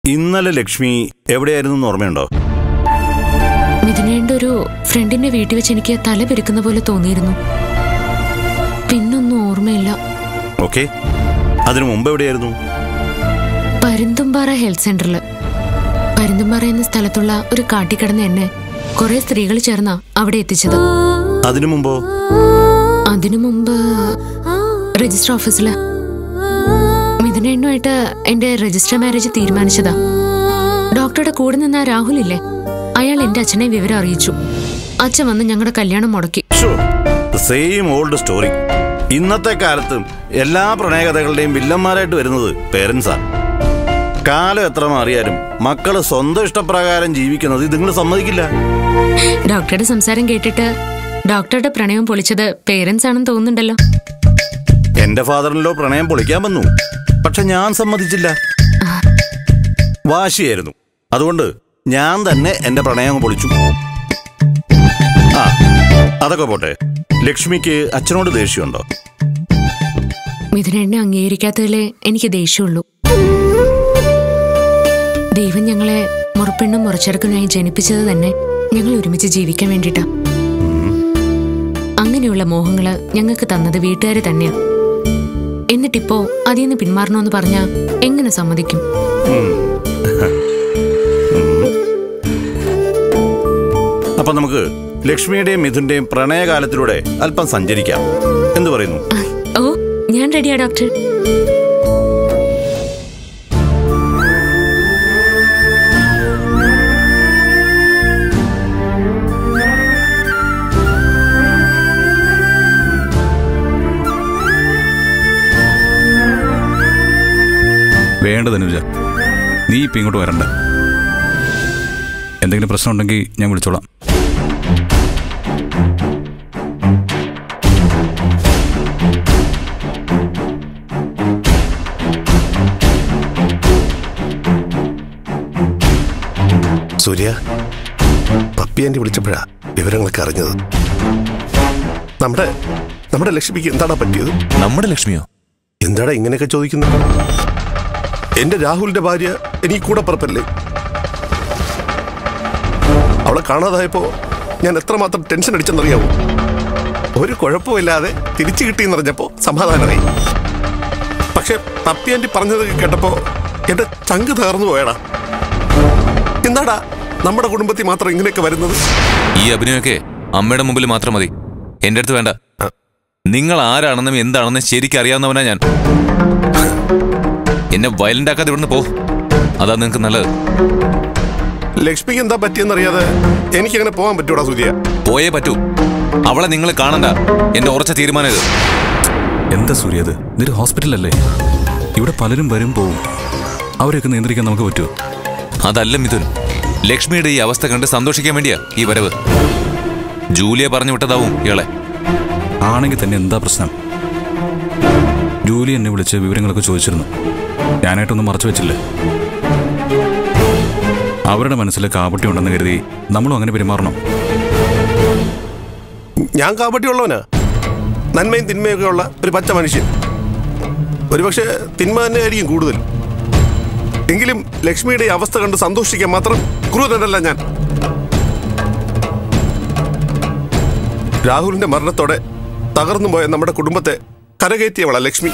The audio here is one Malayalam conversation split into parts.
ഇന്നലെ ലക്ഷ്മി എവിടെയായിരുന്നു എന്ന് ഓർമ്മയുണ്ടോ മിഥുനേണ്ട ഒരു ഫ്രണ്ടിന്റെ വീട്ടിൽ വെച്ച് എനിക്ക് തല പെരുക്കുന്ന പോലെ തോന്നിയിരുന്നു പിന്നൊന്നും ഓർമ്മയില്ല ഓക്കെ അതിനു മുമ്പ് എവിടെയായിരുന്നു പരുന്തുംപാറ ഹെൽത്ത് സെന്ററില് പരുന്തുംപാറ എന്ന സ്ഥലത്തുള്ള ഒരു കാട്ടിക്കിടന്ന എന്നെ കുറെ സ്ത്രീകൾ ചേർന്നാ അവിടെ എത്തിച്ചത് അതിനു മുമ്പോ അതിനു മുമ്പ് രജിസ്റ്റർ ഓഫീസില് മിഥുനേണ്ണുമായിട്ട് എന്റെ രജിസ്റ്റർ മാരേജ് തീരുമാനിച്ചതാ ഡോക്ടറുടെ കൂടെ നിന്ന ആ രാഹുൽ ഇല്ലേ അയാൾ എന്റെ അച്ഛനെ വിവരം അറിയിച്ചു അച്ഛൻ വന്ന് ഞങ്ങളുടെ കല്യാണം മുടക്കി സെയിം ഓൾഡ് സ്റ്റോറി ഇന്നത്തെ കാലത്ത് എല്ലാ പ്രണയകഥകളുടെയും വില്ലന്മാരായിട്ട് വരുന്നത് പേരൻസാ കാലം എത്ര മാറിയാലും മക്കള് സ്വന്തം ഇഷ്ടപ്രകാരം ജീവിക്കുന്നത് നിങ്ങൾ സമ്മതിക്കില്ല ഡോക്ടറുടെ സംസാരം കേട്ടിട്ട് ഡോക്ടറുടെ പ്രണയം പൊളിച്ചത് പേരൻസ് ആണെന്ന് തോന്നുന്നുണ്ടല്ലോ എന്റെ ഫാദറിനിലോ പ്രണയം പൊളിക്കാൻ വന്നു പക്ഷെ ഞാൻ സമ്മതിച്ചില്ല വാശിയായിരുന്നു അതുകൊണ്ട് ഞാൻ തന്നെ എന്റെ പ്രണയം അങ്ങ് പൊളിച്ചു ആ അതൊക്കെ പോട്ടെ ലക്ഷ്മിക്ക് അച്ഛനോട് ദേഷ്യമുണ്ടോ മിഥുനേണ്ണെ അംഗീകരിക്കാത്തതിലേ എനിക്ക് ദേഷ്യമുള്ളൂ ദൈവം ഞങ്ങളെ മുറപ്പെണ്ണും മുറച്ചെറുക്കനായി ജനിപ്പിച്ചത് തന്നെ ഞങ്ങൾ ഒരുമിച്ച് ജീവിക്കാൻ വേണ്ടിട്ടാ അങ്ങനെയുള്ള മോഹങ്ങള് ഞങ്ങൾക്ക് തന്നത് വീട്ടുകാര് തന്നെയാ എന്നിട്ടിപ്പോ അതിൽ നിന്ന് പിന്മാറണമെന്ന് പറഞ്ഞാ എങ്ങനെ സമ്മതിക്കും അപ്പൊ നമുക്ക് ലക്ഷ്മിയുടെയും മിഥുന്റെയും പ്രണയകാലത്തിലൂടെ അല്പം സഞ്ചരിക്കാം എന്തു പറയുന്നു ഓ ഞാൻ റെഡിയാ ഡോക്ടർ വേണ്ട ധനുജ നീ ഇപ്പം ഇങ്ങോട്ട് വരണ്ട എന്തെങ്കിലും പ്രശ്നം ഉണ്ടെങ്കിൽ ഞാൻ വിളിച്ചോളാം സൂര്യ പപ്പി ആൻറ്റി വിളിച്ചപ്പോഴാ വിവരങ്ങളൊക്കെ അറിഞ്ഞത് നമ്മുടെ നമ്മുടെ ലക്ഷ്മിക്ക് എന്താടാ പറ്റിയത് നമ്മുടെ ലക്ഷ്മിയോ എന്താടാ ഇങ്ങനെയൊക്കെ ചോദിക്കുന്നത് എന്റെ രാഹുലിന്റെ ഭാര്യ എനിക്ക് കൂടെ പറപ്പല്ലേ അവളെ കാണാതായപ്പോ ഞാൻ എത്രമാത്രം ടെൻഷൻ അടിച്ചെന്നറിയാവോ ഒരു കുഴപ്പമില്ലാതെ തിരിച്ചു കിട്ടിയെന്നറിഞ്ഞപ്പോ സമാധാനമായി പക്ഷെ പപ്പി ആൻറ്റി പറഞ്ഞത് കേട്ടപ്പോ എന്റെ ചങ്ക് തകർന്നു പോയടാ എന്താടാ നമ്മുടെ കുടുംബത്തിൽ മാത്രം ഇങ്ങനെയൊക്കെ വരുന്നത് ഈ അഭിനയമൊക്കെ അമ്മയുടെ മുമ്പിൽ മാത്രം മതി എന്റെ അടുത്ത് വേണ്ട നിങ്ങൾ ആരാണെന്നും എന്താണെന്നും ശരിക്കും അറിയാവുന്നവനാ ഞാൻ എന്നെ വയലന്റ് ആക്കാതെ ഇവിടുന്ന് പോ അതാ നിങ്ങൾക്ക് നല്ലത് ലക്ഷ്മിക്ക് എന്താ പറ്റിയെന്നറിയാതെ എനിക്കങ്ങനെ പോകാൻ പറ്റൂടാ സൂര്യ പോയേ പറ്റൂ അവളെ നിങ്ങൾ കാണണ്ട എന്റെ ഉറച്ച തീരുമാനം ഇത് എന്താ സൂര്യ ഇത് ഇതൊരു ഹോസ്പിറ്റലല്ലേ ഇവിടെ പലരും വരും പോവും അവരെയൊക്കെ നിയന്ത്രിക്കാൻ നമുക്ക് പറ്റുമോ അതല്ല മിഥുൻ ലക്ഷ്മിയുടെ ഈ അവസ്ഥ കണ്ട് സന്തോഷിക്കാൻ വേണ്ടിയാ ഈ വരവ് ജൂലിയ പറഞ്ഞു വിട്ടതാവും ഇയാളെ ആണെങ്കിൽ തന്നെ എന്താ പ്രശ്നം ജൂലി എന്നെ വിളിച്ച് വിവരങ്ങളൊക്കെ ചോദിച്ചിരുന്നു ഞാനായിട്ടൊന്നും മറച്ചു വെച്ചില്ല അവരുടെ മനസ്സിൽ കാപട്ടി ഉണ്ടെന്ന് കരുതി നമ്മളും അങ്ങനെ പെരുമാറണം ഞാൻ കാപട്ടിയുള്ളവനാ നന്മയും തിന്മയൊക്കെ ഉള്ള ഒരു പച്ച മനുഷ്യൻ ഒരുപക്ഷെ തിന്മ തന്നെ ആയിരിക്കും കൂടുതൽ എങ്കിലും ലക്ഷ്മിയുടെ ഈ അവസ്ഥ കണ്ട് സന്തോഷിക്കാൻ മാത്രം ക്രൂരനല്ല ഞാൻ രാഹുലിന്റെ മരണത്തോടെ തകർന്നു പോയ നമ്മുടെ കുടുംബത്തെ കരകയറ്റിയവളാ ലക്ഷ്മി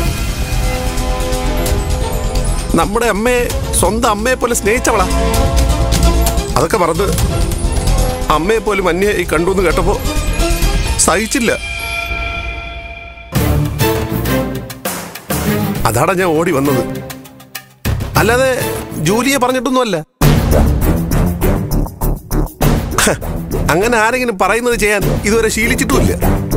നമ്മുടെ അമ്മയെ സ്വന്തം അമ്മയെ പോലെ സ്നേഹിച്ചവളാ അതൊക്കെ മറന്ന് അമ്മയെ പോലും അന്യായി കണ്ടു എന്ന് കേട്ടപ്പോ സഹിച്ചില്ല അതാണ് ഞാൻ ഓടി വന്നത് അല്ലാതെ ജൂലിയെ പറഞ്ഞിട്ടൊന്നുമല്ല ഹ, അങ്ങനെ ആരെങ്കിലും പറയുന്നത് ചെയ്യാൻ ഇതുവരെ ശീലിച്ചിട്ടുമില്ല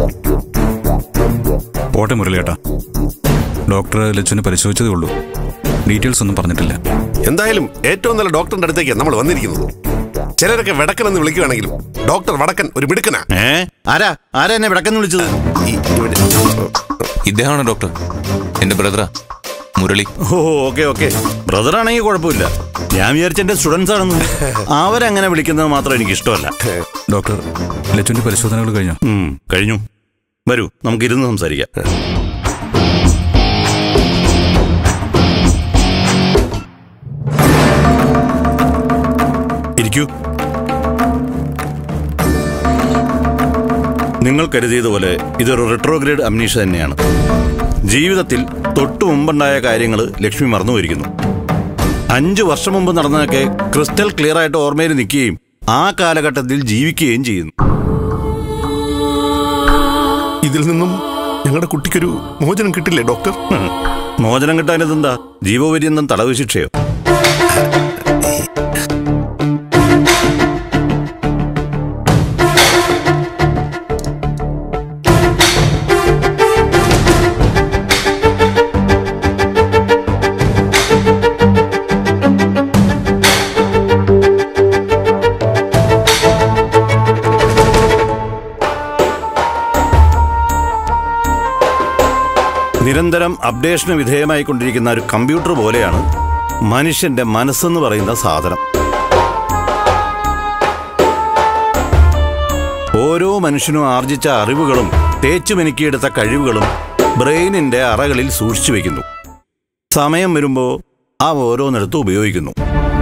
പോട്ടെ മുരളിയേട്ടാ ഡോക്ടർ ലച്ചുവിനെ പരിശോധിച്ചതേ ഉള്ളൂ ഡീറ്റെയിൽസ് ഒന്നും പറഞ്ഞിട്ടില്ല എന്തായാലും ഏറ്റവും നല്ല ഡോക്ടറിന്റെ അടുത്തേക്കാണ് നമ്മൾ വന്നിരിക്കുന്നത് ചിലരൊക്കെ വിടക്കൻ എന്ന് വിളിക്കുകയാണെങ്കിലും ഡോക്ടർ വടക്കൻ ഒരു മിടുക്കനാ ഏ ആരാ ആരാ എന്നെ വിടക്കെന്ന് വിളിച്ചത് ഈ- ഇവിടെ ഇദ്ദേഹമാണ് ഡോക്ടർ എന്റെ ബ്രദറാ Murali oh okay okay brother ആണെങ്കിൽ കുഴപ്പമില്ല ഞാൻ വിചാരിച്ച എന്റെ സ്റ്റുഡൻസ് ആണെന്ന് അവരങ്ങനെ വിളിക്കുന്നത് മാത്രം എനിക്ക് ഇഷ്ടമല്ല ഡോക്ടർ ലച്ചുവിന്റെ പരിശോധനകൾ കഴിഞ്ഞോ ഉം, കഴിഞ്ഞു വരൂ നമുക്ക് ഇരുന്ന് സംസാരിക്കാം ഇരിക്കൂ നിങ്ങൾ കരുതിയതുപോലെ ഇതൊരു റിട്രോഗ്രേഡ് അമ്നീഷ തന്നെയാണ് ജീവിതത്തിൽ തൊട്ടു മുമ്പുണ്ടായ കാര്യങ്ങൾ ലക്ഷ്മി മറന്നുപോയിരിക്കുന്നു അഞ്ചു വർഷം മുമ്പ് നടന്നതൊക്കെ ക്രിസ്റ്റൽ ക്ലിയർ ആയിട്ട് ഓർമ്മയിൽ നിൽക്കുകയും ആ കാലഘട്ടത്തിൽ ജീവിക്കുകയും ചെയ്യുന്നു ഇതിൽ നിന്നും ഞങ്ങളുടെ കുട്ടിക്കൊരു മോചനം കിട്ടില്ലേ ഡോക്ടർ ഹും. മോചനം കിട്ടാൻ ഇതെന്താ ജീവപര്യന്തം തടവ് ശിക്ഷയോ നിരന്തരം അപ്ഡേഷന് വിധേയമായിക്കൊണ്ടിരിക്കുന്ന ഒരു കമ്പ്യൂട്ടർ പോലെയാണ് മനുഷ്യന്റെ മനസ്സെന്ന് പറയുന്ന സാധനം ഓരോ മനുഷ്യനും ആർജിച്ച അറിവുകളും തേച്ചുമെനുക്കിയെടുത്ത കഴിവുകളും ബ്രെയിനിന്റെ അറകളിൽ സൂക്ഷിച്ചു വെക്കുന്നു സമയം വരുമ്പോൾ ആ ഓരോന്നിടത്ത് ഉപയോഗിക്കുന്നു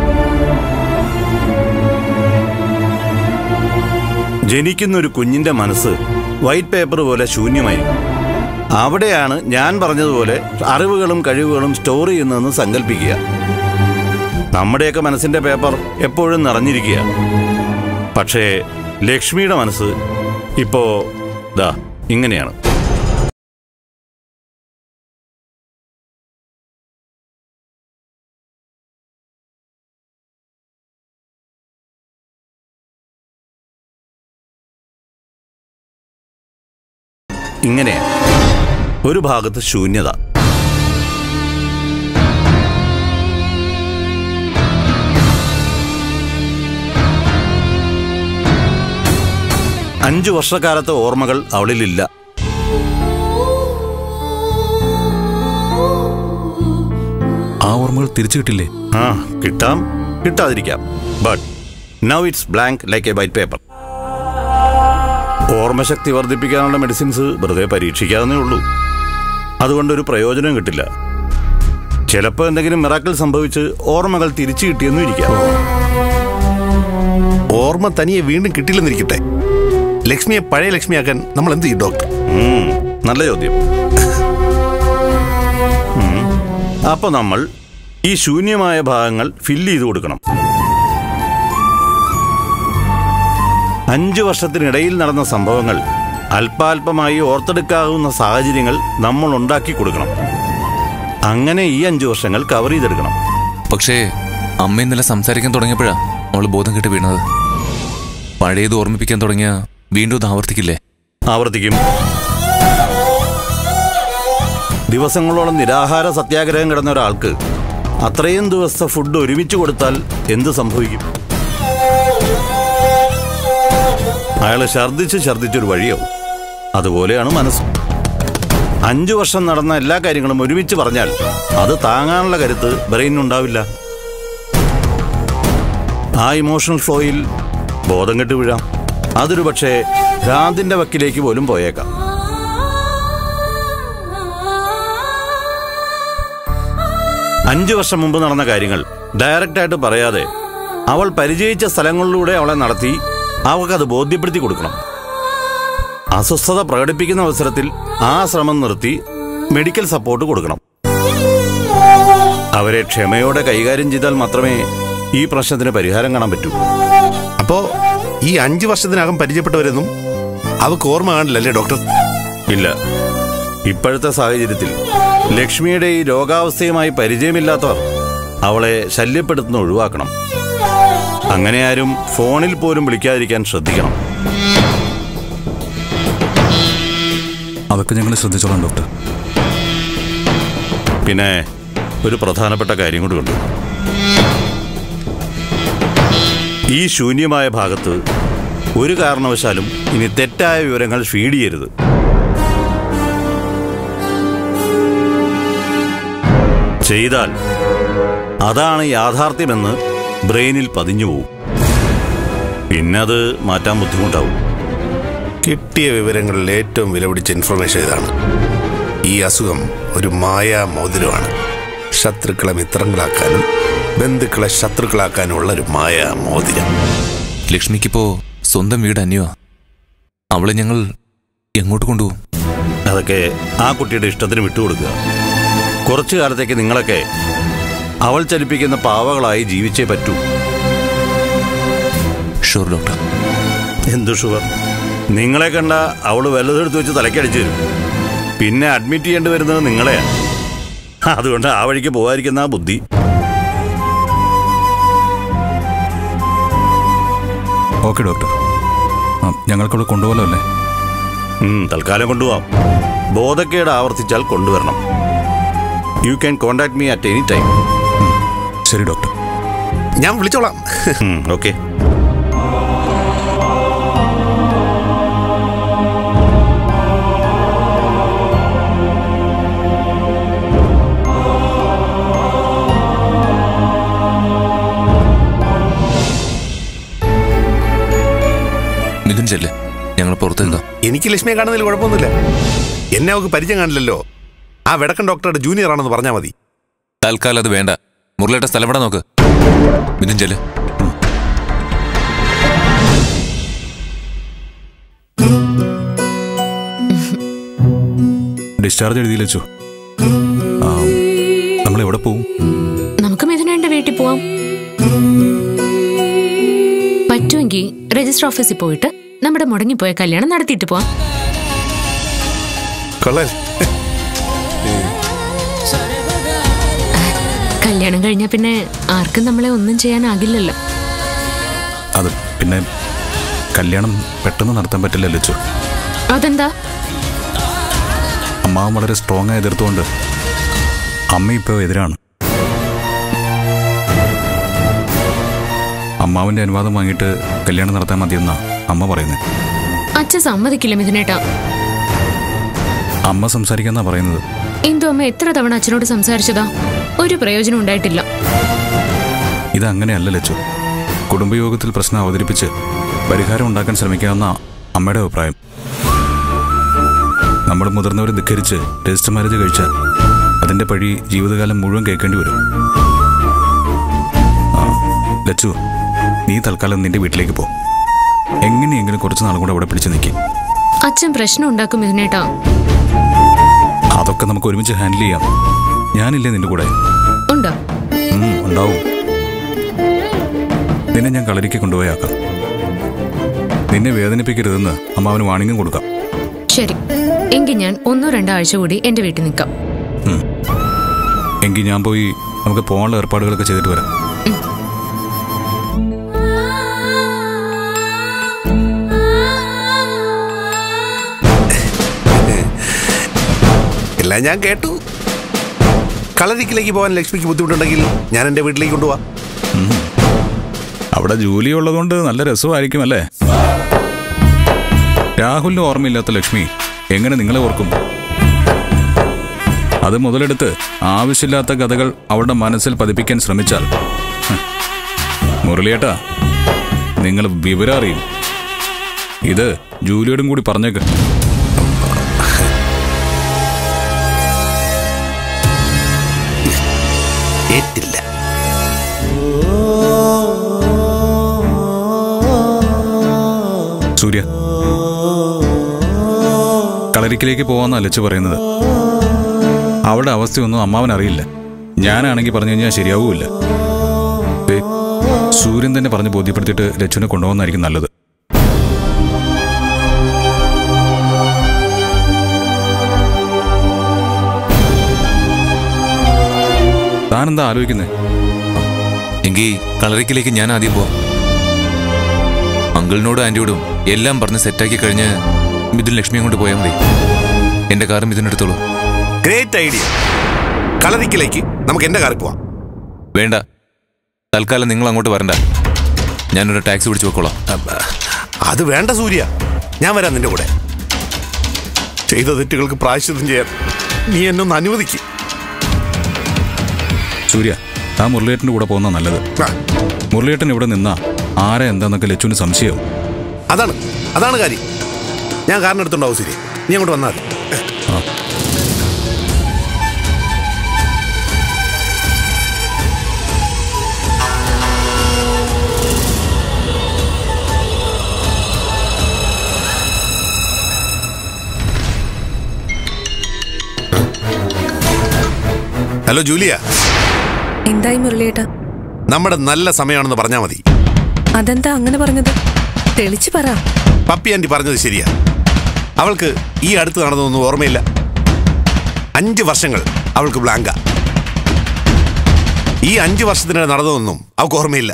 ജനിക്കുന്ന ഒരു കുഞ്ഞിന്റെ മനസ്സ് വൈറ്റ് പേപ്പർ പോലെ ശൂന്യമായിരിക്കും അവിടെയാണ് ഞാൻ പറഞ്ഞതുപോലെ അറിവുകളും കഴിവുകളും സ്റ്റോർ ചെയ്യുന്നതെന്ന് സങ്കല്പിക്കുക നമ്മുടെയൊക്കെ മനസ്സിന്റെ പേപ്പർ എപ്പോഴും നിറഞ്ഞിരിക്കുക പക്ഷേ ലക്ഷ്മിയുടെ മനസ്സ് ഇപ്പോ ദാ ഇങ്ങനെയാണ് ഇങ്ങനെയാണ് ഒരു ഭാഗത്ത് ശൂന്യത അഞ്ചു വർഷക്കാലത്തെ ഓർമ്മകൾ അവളിലില്ല ആ ഓർമ്മകൾ തിരിച്ചു കിട്ടില്ലേ ആ കിട്ടാം കിട്ടാതിരിക്കാം but now it's blank like a white paper ഓർമ്മശക്തി വർദ്ധിപ്പിക്കാനുള്ള മെഡിസിൻസ് വെറുതെ പരീക്ഷിക്കാവുന്നേ ഉള്ളൂ അതുകൊണ്ടൊരു പ്രയോജനം കിട്ടില്ല ചിലപ്പോൾ എന്തെങ്കിലും മിറാക്കിൾ സംഭവിച്ച് ഓർമ്മകൾ തിരിച്ചു കിട്ടിയെന്നും ഇരിക്കാം ഓർമ്മ തനിയെ വീണ്ടും കിട്ടില്ലെന്നിരിക്കട്ടെ ലക്ഷ്മിയെ പഴയ ലക്ഷ്മിയാക്കാൻ നമ്മൾ എന്ത് ചെയ്യും ഡോക്ടർ ഉം, നല്ല ചോദ്യം ഉം, അപ്പൊ നമ്മൾ ഈ ശൂന്യമായ ഭാഗങ്ങൾ ഫില്ല് ചെയ്ത് കൊടുക്കണം അഞ്ചു വർഷത്തിനിടയിൽ നടന്ന സംഭവങ്ങൾ അല്പാൽപമായി ഓർത്തെടുക്കാവുന്ന സാഹചര്യങ്ങൾ നമ്മൾ ഉണ്ടാക്കി കൊടുക്കണം അങ്ങനെ ഈ അഞ്ചു വർഷങ്ങൾ കവർ ചെയ്തെടുക്കണം പക്ഷേ അമ്മ ഇന്നലെ സംസാരിക്കാൻ തുടങ്ങിയപ്പോഴാ അവള് ബോധം കെട്ട് വീണത് പഴയത് ഓർമ്മിപ്പിക്കാൻ തുടങ്ങിയ വീണ്ടും ഇത് ആവർത്തിക്കില്ലേ ആവർത്തിക്കും ദിവസങ്ങളോളം നിരാഹാര സത്യാഗ്രഹം കിടന്ന ഒരാൾക്ക് അത്രയും ദിവസത്തെ ഫുഡ് ഒരുമിച്ച് കൊടുത്താൽ എന്ത് സംഭവിക്കും അയാൾ ഛർദ്ദിച്ച് ഛർദ്ദിച്ചൊരു വഴിയാവും അതുപോലെയാണ് മനസ്സ് അഞ്ചു വർഷം നടന്ന എല്ലാ കാര്യങ്ങളും ഒരുമിച്ച് പറഞ്ഞാൽ അത് താങ്ങാനുള്ള കരുത്ത് ബ്രെയിനുണ്ടാവില്ല ആ ഇമോഷണൽ ഫ്ലോയിൽ ബോധം കെട്ട് വീഴാം അതൊരു പക്ഷേ ഭ്രാന്തിന്റെ വക്കിലേക്ക് പോലും പോയേക്കാം അഞ്ചു വർഷം മുമ്പ് നടന്ന കാര്യങ്ങൾ ഡയറക്റ്റായിട്ട് പറയാതെ അവൾ പരിചയിച്ച സ്ഥലങ്ങളിലൂടെ അവളെ നടത്തി അവൾക്കത് ബോധ്യപ്പെടുത്തി കൊടുക്കണം അസ്വസ്ഥത പ്രകടിപ്പിക്കുന്ന അവസരത്തിൽ ആ ശ്രമം നിർത്തി മെഡിക്കൽ സപ്പോർട്ട് കൊടുക്കണം അവരെ ക്ഷമയോടെ കൈകാര്യം ചെയ്താൽ മാത്രമേ ഈ പ്രശ്നത്തിന് പരിഹാരം കാണാൻ പറ്റൂ അപ്പോ ഈ അഞ്ചു വർഷത്തിനകം പരിചയപ്പെട്ടവരൊന്നും അവർക്ക് ഓർമ്മ കാണില്ലല്ലേ ഡോക്ടർ ഇല്ല ഇപ്പോഴത്തെ സാഹചര്യത്തിൽ ലക്ഷ്മിയുടെ ഈ രോഗാവസ്ഥയുമായി പരിചയമില്ലാത്തവർ അവളെ ശല്യപ്പെടുത്തുന്ന ഒഴിവാക്കണം അങ്ങനെ ആരും ഫോണിൽ പോലും വിളിക്കാതിരിക്കാൻ ശ്രദ്ധിക്കണം അതൊക്കെ ഞങ്ങൾ ശ്രദ്ധിച്ചോളാം ഡോക്ടർ പിന്നെ ഒരു പ്രധാനപ്പെട്ട കാര്യം കൂടിയുണ്ട് ഈ ശൂന്യമായ ഭാഗത്ത് ഒരു കാരണവശാലും ഇനി തെറ്റായ വിവരങ്ങൾ ഫീഡ് ചെയ്യരുത് ചെയ്താൽ അതാണ് യാഥാർത്ഥ്യമെന്ന് ബ്രെയിനിൽ പതിഞ്ഞു പോവും പിന്നെ അത് മാറ്റാൻ ബുദ്ധിമുട്ടാവും കിട്ടിയ വിവരങ്ങളിൽ ഏറ്റവും വിലപിടിച്ച ഇൻഫർമേഷൻ ഇതാണ് ഈ അസുഖം ഒരു മായാ മോതിരമാണ് ശത്രുക്കളെ മിത്രങ്ങളാക്കാനും ബന്ധുക്കളെ ശത്രുക്കളാക്കാനുള്ള ഒരു മായ മോതിരം ലക്ഷ്മിക്കിപ്പോ സ്വന്തം വീട് അന്യവാ അവളെ ഞങ്ങൾ എങ്ങോട്ട് കൊണ്ടുപോകും അതൊക്കെ ആ കുട്ടിയുടെ ഇഷ്ടത്തിന് വിട്ടുകൊടുക്കുക കുറച്ചു കാലത്തേക്ക് നിങ്ങളൊക്കെ അവൾ ചലിപ്പിക്കുന്ന പാവകളായി ജീവിച്ചേ പറ്റൂ ഷുവർ ഡോക്ടർ എന്തു ഷുഗർ നിങ്ങളെ കണ്ട അവള് വല്ലതെടുത്ത് വെച്ച് തലക്കടിച്ചു തരും പിന്നെ അഡ്മിറ്റ് ചെയ്യേണ്ടി വരുന്നത് നിങ്ങളെയാ അതുകൊണ്ട് ആ വഴിക്ക് പോകാതിരിക്കുന്ന ആ ബുദ്ധി ഓക്കെ ഡോക്ടർ ആ ഞങ്ങൾക്കവിടെ കൊണ്ടുപോകലോ അല്ലേ ഉം, തൽക്കാലം കൊണ്ടുപോവാം ബോധക്കേട് ആവർത്തിച്ചാൽ കൊണ്ടുവരണം you can contact me at any time ശരി ഡോക്ടർ ഞാൻ വിളിച്ചോളാം ഓക്കെ മിഥുൻ ചെല്ല് ഞങ്ങൾ പുറത്ത് നിൽക്കാം എനിക്ക് ലക്ഷ്മിയെ കാണുന്നതിൽ കുഴപ്പമൊന്നുമില്ല എന്നെ അവൾക്ക് പരിചയം കാണില്ലല്ലോ ആ വെടക്കൻ ഡോക്ടറുടെ ജൂനിയർ ആണെന്ന് പറഞ്ഞാൽ മതി തൽക്കാലം അത് വേണ്ട മുരളിയുടെ സ്ഥലം ഇവിടെ നോക്ക് മിഥുൻ ചെല്ല് ഡിസ്ചാർജ് എഴുതി വെച്ചു ആ നമ്മൾ എവിടെ പോവും നമുക്ക് മിഥുനന്റെ വീട്ടിൽ പോവാം പറ്റുമെങ്കിൽ രജിസ്റ്റർ ഓഫീസിൽ പോയിട്ട് നമ്മുടെ മുടങ്ങിപ്പോയ കല്യാണം നടത്തിയിട്ട് പോവാം കൊള്ളാൻ കല്യാണം കഴിഞ്ഞാൽ പിന്നെ ആർക്കും നമ്മളെ ഒന്നും ചെയ്യാനാകില്ലല്ലോ അത് പിന്നെ കല്യാണം പെട്ടെന്ന് നടത്താൻ പറ്റില്ല ലച്ചു അതെന്താ അമ്മാവൻ വളരെ സ്ട്രോങ് ആയി എതിർത്തുകൊണ്ട് അമ്മ ഇപ്പോൾ എതിരാണ് അമ്മാവന്റെ അനുവാദം വാങ്ങിയിട്ട് കല്യാണം നടത്താൻ മതിയെന്നാ അമ്മ പറയുന്നത് അച്ഛൻ സമ്മതിക്കില്ല മിഥുനേട്ടാ അമ്മ സംസാരിക്കാന്നാ പറയുന്നത് ഇന്ദു അമ്മ എത്ര തവണ അച്ഛനോട് സംസാരിച്ചതാ ഒരു പ്രയോജനം ഉണ്ടായിട്ടില്ല ഇതങ്ങനെയല്ല ലച്ചു കുടുംബയോഗത്തിൽ പ്രശ്നം അവതരിപ്പിച്ച് പരിഹാരം ഉണ്ടാക്കാൻ ശ്രമിക്കാമെന്ന അമ്മയുടെ അഭിപ്രായം നമ്മൾ മുതിർന്നവരെ ധിക്കരിച്ച് രജിസ്റ്റർ മാരേജ് കഴിച്ചാൽ അതിന്റെ പഴി ജീവിതകാലം മുഴുവൻ കേൾക്കേണ്ടി വരും ആ ലച്ചു നീ തൽക്കാലം നിന്റെ വീട്ടിലേക്ക് പോ എങ്ങനെയെങ്കിലും കുറച്ച് നാളും കൂടെ അവിടെ പിടിച്ചു നിൽക്കി അച്ഛൻ പ്രശ്നം ഉണ്ടാക്കും മിഥുനേട്ടാ അതൊക്കെ നമുക്ക് ഒരുമിച്ച് ഹാൻഡിൽ ചെയ്യാം ഞാനില്ലേ നിന്റെ കൂടെ ഉണ്ടോ ഉം, ഉണ്ടാവും നിന്നെ ഞാൻ കളരിക്ക് കൊണ്ടുപോയാക്കാം നിന്നെ വേദനിപ്പിക്കരുതെന്ന് അമ്മാവന് വാണിംഗും കൊടുക്കാം ശരി എങ്കിൽ ഞാൻ ഒന്നോ രണ്ടോ ആഴ്ച കൂടി എന്റെ വീട്ടിൽ നിൽക്കാം എങ്കിൽ ഞാൻ പോയി നമുക്ക് പോകാനുള്ള ഏർപ്പാടുകളൊക്കെ ചെയ്തിട്ട് വരാം എല്ലാം ഞാൻ കേട്ടു കളരിക്കിലേക്ക് പോകാൻ ലക്ഷ്മിക്ക് ബുദ്ധിമുട്ടുണ്ടെങ്കിൽ ഞാൻ എൻ്റെ വീട്ടിലേക്ക് കൊണ്ടുപോവാം അവിടെ ജോലി ഉള്ളതുകൊണ്ട് നല്ല രസമായിരിക്കും അല്ലേ രാഹുലിന് ഓർമ്മയില്ലാത്ത ലക്ഷ്മി എങ്ങനെ നിങ്ങളെ ഓർക്കും അത് മുതലെടുത്ത് ആവശ്യമില്ലാത്ത കഥകൾ അവളുടെ മനസ്സിൽ പതിപ്പിക്കാൻ ശ്രമിച്ചാൽ ഹ്, മുരളിയേട്ടാ നിങ്ങൾ വിവരം അറിയും ഇത് ജൂലിയോടും കൂടി പറഞ്ഞേക്ക് ഏറ്റില്ല സൂര്യ കളരിക്കിലേക്ക് പോവാന്ന അലച്ചു പറയുന്നത് അവളുടെ അവസ്ഥയൊന്നും അമ്മാവൻ അറിയില്ല ഞാനാണെങ്കിൽ പറഞ്ഞു കഴിഞ്ഞാൽ ശരിയാവൂല്ല ദേ, സൂര്യൻ തന്നെ പറഞ്ഞ് ബോധ്യപ്പെടുത്തിയിട്ട് ലച്ചുവിനെ കൊണ്ടുപോകുന്നതായിരിക്കും നല്ലത് താനെന്താ ആലോചിക്കുന്നേ എങ്കിൽ കളറിക്കിലേക്ക് ഞാൻ ആദ്യം പോവാം അങ്കിളിനോടും ആന്റിയോടും എല്ലാം പറഞ്ഞ് സെറ്റാക്കി കഴിഞ്ഞ് മിഥുൻ ലക്ഷ്മിയും കൊണ്ട് പോയാൽ മതി എന്റെ കാർ മിഥുനെടുത്തോളൂ ഗ്രേറ്റ് ഐഡിയ കളരിക്കിലേക്ക് നമുക്ക് എൻ്റെ കാറിൽ പോവാം വേണ്ട തൽക്കാലം നിങ്ങൾ അങ്ങോട്ട് വരണ്ട ഞാനൊരു ടാക്സി പിടിച്ചു വെക്കോളാം അబ్బ, അത് വേണ്ട സൂര്യ ഞാൻ വരാം നിന്റെ കൂടെ ചെയ്ത തെറ്റുകൾക്ക് പ്രായശ്ചിത്തം ചെയ്യാൻ നീ എന്നെ ഒന്ന് അനുവദിക്ക് സൂര്യ താ മുരളിയേട്ടൻ്റെ കൂടെ പോകുന്ന നല്ലത് ആ, മുരളിയേട്ടൻ ഇവിടെ നിന്നാ ആരാ എന്താന്നൊക്കെ ലച്ചുവിന് സംശയവും അതാണ് അതാണ് കാര്യം ഞാൻ കാരണം എടുത്തുണ്ടാവും സൂര്യ നീ അങ്ങോട്ട് വന്നാൽ മതി ഹലോ ജൂലിയ എന്തായി മുരളിയേട്ടാ നമ്മുടെ നല്ല സമയമാണെന്ന് പറഞ്ഞാൽ മതി അതെന്താ അങ്ങനെ പറഞ്ഞത് തെളിച്ചു പറ പപ്പി ആൻറ്റി പറഞ്ഞത് ശരിയാ അവൾക്ക് ഈ അടുത്ത് നടന്നതൊന്നും ഓർമ്മയില്ല അഞ്ച് വർഷങ്ങൾ അവൾക്ക് ബ്ലാങ്ക ഈ അഞ്ച് വർഷത്തിനിടെ നടന്നതൊന്നും അവൾക്ക് ഓർമ്മയില്ല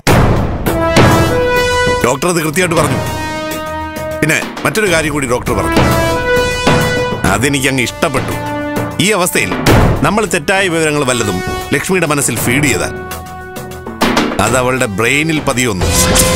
ഡോക്ടർ അത് കൃത്യമായിട്ട് പറഞ്ഞു പിന്നെ മറ്റൊരു കാര്യം കൂടി ഡോക്ടർ പറഞ്ഞു അതെനിക്ക് അങ്ങ് ഇഷ്ടപ്പെട്ടു ഈ അവസ്ഥയിൽ നമ്മൾ തെറ്റായ വിവരങ്ങൾ വല്ലതും ലക്ഷ്മിയുടെ മനസ്സിൽ ഫീഡ് ചെയ്താൽ അത് അവളുടെ ബ്രെയിനിൽ പതിയൊന്നു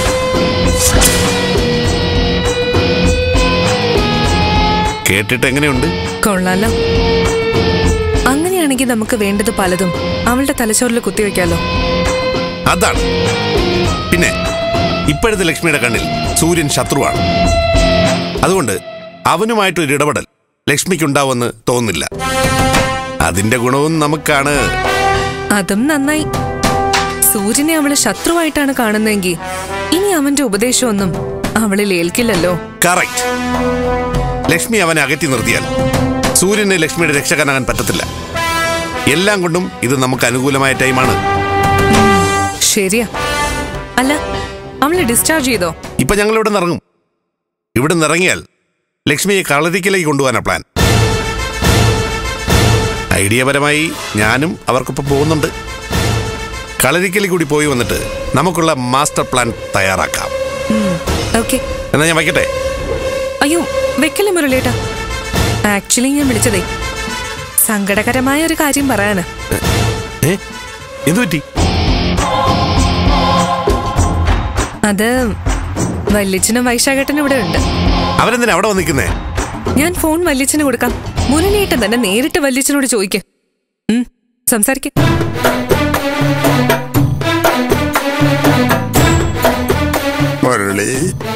കേട്ടിട്ട് എങ്ങനെയുണ്ട് കൊള്ളാലോ അങ്ങനെയാണെങ്കിൽ നമുക്ക് വേണ്ടത് പലതും അവളുടെ തലച്ചോറിൽ കുത്തിവെക്കാലോ അതാണ് പിന്നെ ഇപ്പോഴത്തെ ലക്ഷ്മിയുടെ കണ്ണിൽ സൂര്യൻ ശത്രുവാണ് അതുകൊണ്ട് അവനുമായിട്ടൊരു ഇടപെടൽ ലക്ഷ്മിക്കുണ്ടാവുമെന്ന് തോന്നുന്നില്ല അതിന്റെ ഗുണവും നമുക്കാണ് അതും നന്നായി സൂര്യനെ അവള് ശത്രുവായിട്ടാണ് കാണുന്നതെങ്കിൽ ഇനി അവന്റെ ഉപദേശമൊന്നും അവളിൽ ഏൽക്കില്ലല്ലോ കറക്റ്റ് ലക്ഷ്മി അവനെ അകറ്റി നിർത്തിയാൽ സൂര്യന് ലക്ഷ്മിയുടെ രക്ഷകനാകാൻ പറ്റത്തില്ല എല്ലാം കൊണ്ടും ഇത് നമുക്ക് അനുകൂലമായ ടൈമാണ് ശരിയാ അല്ല അവളെ ഡിസ്ചാർജ് ചെയ്തോ ഇപ്പൊ ഞങ്ങൾ ഇവിടെ നിന്ന് ഇറങ്ങും ഇവിടെ നിന്ന് ഇറങ്ങിയാൽ ലക്ഷ്മിയെ കളരിക്കലേക്ക് കൊണ്ടുപോകാനാ പ്ലാൻ ഐഡിയപരമായി ഞാനും അവർക്കൊപ്പം പോകുന്നുണ്ട് കളരിക്കലിൽ കൂടി പോയി വന്നിട്ട് നമുക്കുള്ള മാസ്റ്റർ പ്ലാൻ തയ്യാറാക്കാം ഓക്കെ എന്നാ ഞാൻ വയ്ക്കട്ടെ അയ്യോ വെക്കല്ലേ മുരളിയേട്ടാ ആക്ച്വലി ഞാൻ വിളിച്ചതേ സങ്കടകരമായ ഒരു കാര്യം പറയാന് ഏ എന്തു പറ്റി അത് വല്യച്ഛനും വൈശാഖേട്ടനും ഇവിടെ ഉണ്ട് അവരെന്തിനാ അവിടെ വന്നിരിക്കുന്നേ ഞാൻ ഫോൺ വല്യച്ഛന് കൊടുക്കാം മുരളിയേട്ടൻ തന്നെ നേരിട്ട് വല്യച്ഛനോട് ചോദിക്ക് ഉം, സംസാരിക്ക് മുരളി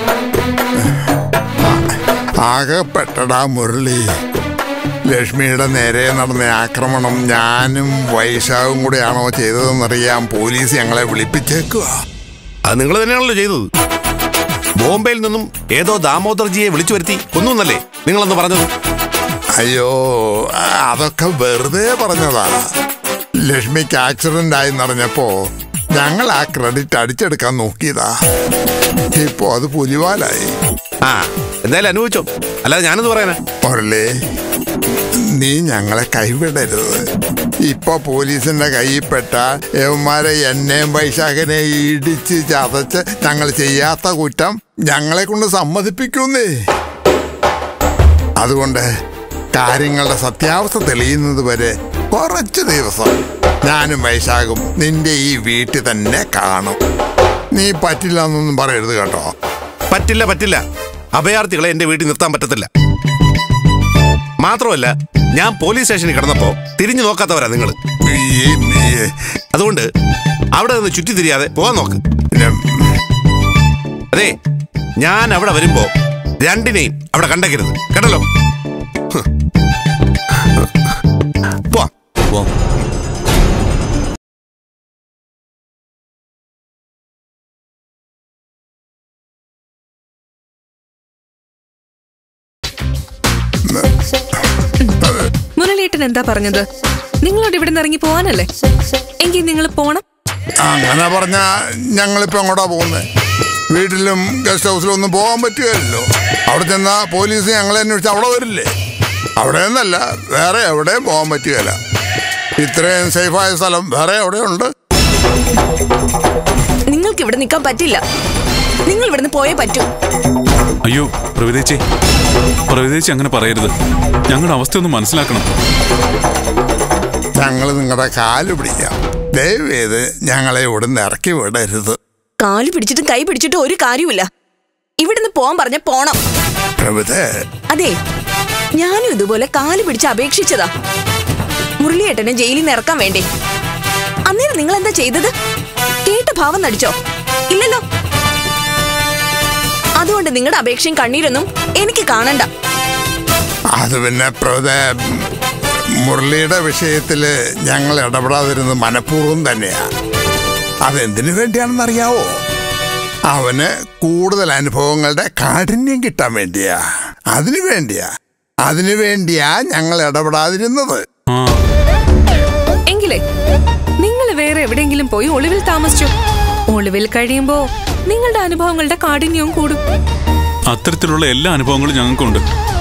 ആകെപ്പെട്ടടാ മുരളി ലക്ഷ്മിയുടെ നേരെ നടന്ന ആക്രമണം ഞാനും വൈശാഖും കൂടെയാണോ ചെയ്തതെന്നറിയാൻ പോലീസ് ഞങ്ങളെ വിളിപ്പിച്ചേക്കുക അത് നിങ്ങൾ തന്നെയാണല്ലോ ചെയ്തത് ബോംബെയിൽ നിന്നും ഏതോ ദാമോദർജിയെ വിളിച്ചു വരുത്തി കൊന്നൂന്നല്ലേ നിങ്ങളന്ന് പറഞ്ഞത് അയ്യോ അതൊക്കെ വെറുതെ പറഞ്ഞതാ ലക്ഷ്മിക്ക് ആക്സിഡന്റ് ആയി എന്നറിഞ്ഞപ്പോ ഞങ്ങൾ ആ ക്രെഡിറ്റ് അടിച്ചെടുക്കാൻ നോക്കിയതാ ഇപ്പോ അത് പുലിവാലായി ആ എന്തായാലും അനുഭവിച്ചോ അല്ലാതെ ഞാനെന്ന് പറയാനാ മുരളി നീ ഞങ്ങളെ കൈവിടരുത് ഇപ്പൊ പോലീസിന്റെ കയ്യിൽപ്പെട്ട യവന്മാരെ എന്നെയും വൈശാഖനെ ഇടിച്ച് ചതച്ച് ഞങ്ങൾ ചെയ്യാത്ത കുറ്റം ഞങ്ങളെ കൊണ്ട് സമ്മതിപ്പിക്കുന്നേ അതുകൊണ്ട് കാര്യങ്ങളുടെ സത്യാവസ്ഥ തെളിയുന്നത് വരെ കുറച്ച് ദിവസം ഞാനും വൈശാഖും നിന്റെ ഈ വീട്ടിൽ തന്നെ കാണും നീ പറ്റില്ല എന്നൊന്നും പറയരുത് കേട്ടോ പറ്റില്ല പറ്റില്ല അഭയാർത്ഥികളെ എന്റെ വീട്ടിൽ നിർത്താൻ പറ്റത്തില്ല മാത്രമല്ല ഞാൻ പോലീസ് സ്റ്റേഷനിൽ കിടന്നപ്പോ തിരിഞ്ഞു നോക്കാത്തവരാ നിങ്ങൾ ഈ ഈ- അതുകൊണ്ട് അവിടെ നിന്ന് ചുറ്റി തിരിയാതെ പോകാൻ നോക്ക് പിന്നെ അതെ ഞാൻ അവിടെ വരുമ്പോ രണ്ടിനെയും അവിടെ കണ്ടേക്കരുത് കേട്ടല്ലോ ഹ്. പോവാം പോവാം മുരളിയേട്ടൻ എന്താ പറഞ്ഞത് നിങ്ങളോട് ഇവിടെ നിന്ന് ഇറങ്ങി പോവാനല്ലേ എങ്കിൽ നിങ്ങൾ പോണം അങ്ങനെ പറഞ്ഞ ഞങ്ങളിപ്പോ എങ്ങോട്ടാ പോകുന്നത് വീട്ടിലും ഗസ്റ്റ് ഹൗസിലും ഒന്നും പോകാൻ പറ്റുകയല്ലോ അവിടെ ചെന്നാ പോലീസ് ഞങ്ങളെ അന്വേഷിച്ച് അവിടെ വരില്ലേ അവിടെ നിന്നല്ല വേറെ എവിടെയും പോകാൻ പറ്റുകയില്ല ഇത്രയും സേഫായ സ്ഥലം വേറെ എവിടെയുണ്ട് നിങ്ങൾക്ക് ഇവിടെ നിൽക്കാൻ പറ്റില്ല നിങ്ങൾ ഇവിടുന്ന് പോയേ പറ്റൂ അയ്യോ പ്രവിതേച്ചി പ്രവിതേച്ചി അങ്ങനെ പറയരുത് ഞങ്ങളുടെ അവസ്ഥ ഒന്ന് മനസ്സിലാക്കണം ഞങ്ങൾ നിങ്ങളുടെ കാല് പിടിക്കാം ദയവേത് ഞങ്ങളെ ഇവിടുന്ന് ഇറക്കി വിടരുത് കാല് പിടിച്ചിട്ടും കൈ പിടിച്ചിട്ടും ഒരു കാര്യമില്ല ഇവിടുന്ന് പോവാൻ പറഞ്ഞ പോണം പ്രഭുതേ അതെ ഞാനും ഇതുപോലെ കാല് പിടിച്ച് അപേക്ഷിച്ചതാ മുരളിയേട്ടനെ ജയിലിൽ നിന്ന് ഇറക്കാൻ വേണ്ടേ അന്നേരം നിങ്ങൾ എന്താ ചെയ്തത് കേട്ട ഭാവം നടിച്ചോ ഇല്ലല്ലോ അതുകൊണ്ട് നിങ്ങളുടെ അപേക്ഷയും കണ്ണീരൊന്നും എനിക്ക് കാണണ്ട അത് പിന്നെ പ്രഭുതേ മുരളിയുടെ വിഷയത്തില് ഞങ്ങൾ ഇടപെടാതിരുന്നത് മനഃപൂർവ്വം തന്നെയാ അതെന്തിനു വേണ്ടിയാണെന്ന് അറിയാവോ അവന് കൂടുതൽ അനുഭവങ്ങളുടെ കാഠിന്യം കിട്ടാൻ വേണ്ടിയാ അതിനു വേണ്ടിയാ അതിനു വേണ്ടിയാ ഞങ്ങൾ ഇടപെടാതിരുന്നത് ആ എങ്കിലേ എവിടെയെങ്കിലും പോയി ഒളിവിൽ താമസിച്ചു ഒളിവിൽ കഴിയുമ്പോ നിങ്ങളുടെ അനുഭവങ്ങളുടെ കാഠിന്യവും കൂടും അത്തരത്തിലുള്ള എല്ലാ അനുഭവങ്ങളും ഞങ്ങൾക്കുണ്ട്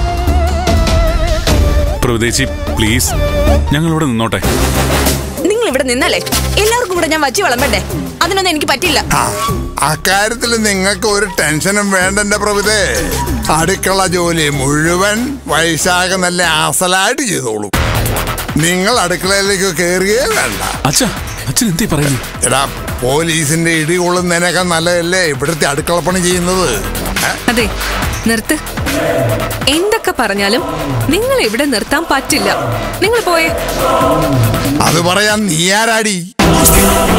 പ്രഭുദേശി പ്ലീസ് ഞങ്ങളിവിടെ നിന്നോട്ടെ നിങ്ങൾ ഇവിടെ നിന്നല്ലേ എല്ലാവർക്കും കൂടെ ഞാൻ വച്ച് വിളമ്പണ്ടേ അതിനൊന്നും എനിക്ക് പറ്റില്ല ആ അക്കാര്യത്തിൽ നിങ്ങൾക്ക് ഒരു ടെൻഷനും വേണ്ട എന്റെ പ്രഭുതേ അടുക്കള ജോലി മുഴുവൻ വൈശാഖ നല്ല അസലായിട്ട് ചെയ്തോളൂ നിങ്ങൾ അടുക്കളയിലേക്ക് കയറുകയേ വേണ്ട അച്ഛാ അച്ഛൻ എന്തീ പറയുന്നു എടാ പോലീസിന്റെ ഇടി കൊള്ളുന്നതിനൊക്കെ നല്ലതല്ലേ ഇവിടുത്തെ അടുക്കളപ്പണി ചെയ്യുന്നത് ഏ? അതെ നിർത്ത് എന്തൊക്കെ പറഞ്ഞാലും നിങ്ങൾ ഇവിടെ നിർത്താൻ പറ്റില്ല നിങ്ങൾ പോയേ അത് പറയാൻ നീ ആരാടി